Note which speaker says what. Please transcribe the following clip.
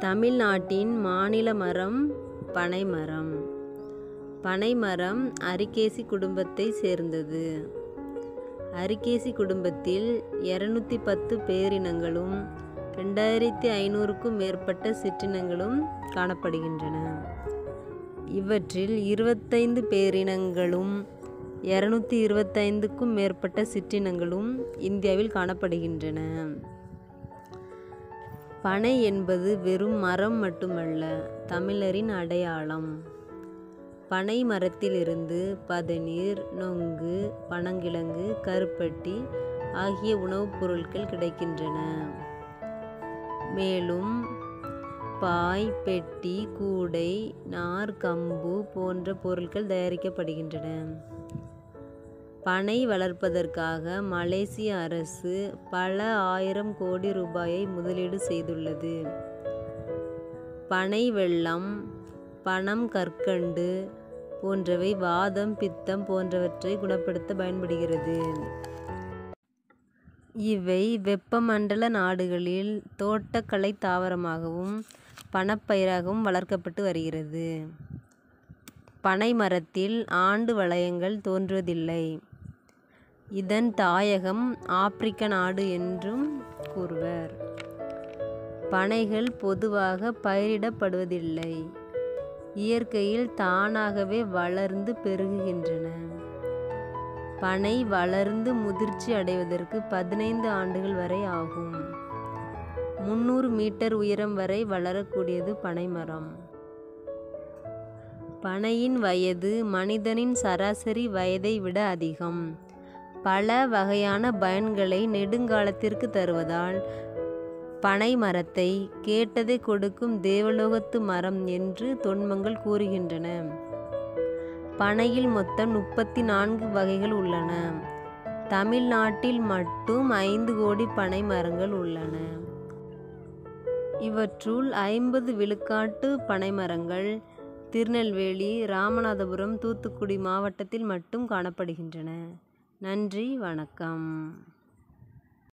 Speaker 1: தமிழ்நாட்டின் மாநில மரம் பனை மரம் பனை மரம் அரிகேசி குடும்பத்தைச் சேர்ந்தது அரிகேசி குடும்பத்தில் இரநூத்தி பத்து பேரினங்களும் ரெண்டாயிரத்தி ஐநூறுக்கும் மேற்பட்ட சிற்றினங்களும் காணப்படுகின்றன இவற்றில் இருபத்தைந்து பேரினங்களும் இரநூத்தி இருபத்தைந்துக்கும் மேற்பட்ட சிற்றினங்களும் இந்தியாவில் காணப்படுகின்றன பனை என்பது வெறும் மரம் மட்டுமல்ல தமிழரின் அடையாளம் பனை மரத்திலிருந்து பதநீர் நொங்கு பனங்கிழங்கு கருப்பட்டி ஆகிய உணவுப் பொருட்கள் கிடைக்கின்றன மேலும் பாய் பெட்டி கூடை நார் கம்பு போன்ற பொருட்கள் தயாரிக்கப்படுகின்றன பனை வளர்ப்பதற்காக மலேசிய அரசு பல ஆயிரம் கோடி ரூபாயை முதலீடு செய்துள்ளது பனை வெல்லம் பனம் கற்கண்டு போன்றவை வாதம் பித்தம் போன்றவற்றை குணப்படுத்த பயன்படுகிறது இவை வெப்பமண்டல நாடுகளில் தோட்டக்கலை தாவரமாகவும் பணப்பயிராகவும் வளர்க்கப்பட்டு வருகிறது பனை மரத்தில் ஆண்டு வளையங்கள் தோன்றுவதில்லை இதன் தாயகம் ஆப்பிரிக்க நாடு என்றும் கூறுவர் பனைகள் பொதுவாக பயிரிடப்படுவதில்லை இயற்கையில் தானாகவே வளர்ந்து பெருகுகின்றன பனை வளர்ந்து முதிர்ச்சி அடைவதற்கு பதினைந்து ஆண்டுகள் வரை ஆகும் முந்நூறு மீட்டர் உயரம் வரை வளரக்கூடியது பனைமரம் பனையின் வயது மனிதனின் சராசரி வயதை விட அதிகம் பல வகையான பயன்களை நெடுங்காலத்திற்கு தருவதால் பனை மரத்தை கேட்டதை கொடுக்கும் தேவலோகத்து மரம் என்று தொன்மங்கள் கூறுகின்றன பனையில் மொத்தம் முப்பத்தி நான்கு வகைகள் உள்ளன தமிழ்நாட்டில் மட்டும் ஐந்து கோடி பனை மரங்கள் உள்ளன இவற்றுள் ஐம்பது விழுக்காட்டு பனை மரங்கள் திருநெல்வேலி ராமநாதபுரம் தூத்துக்குடி மாவட்டத்தில் மட்டும் காணப்படுகின்றன நன்றி வணக்கம்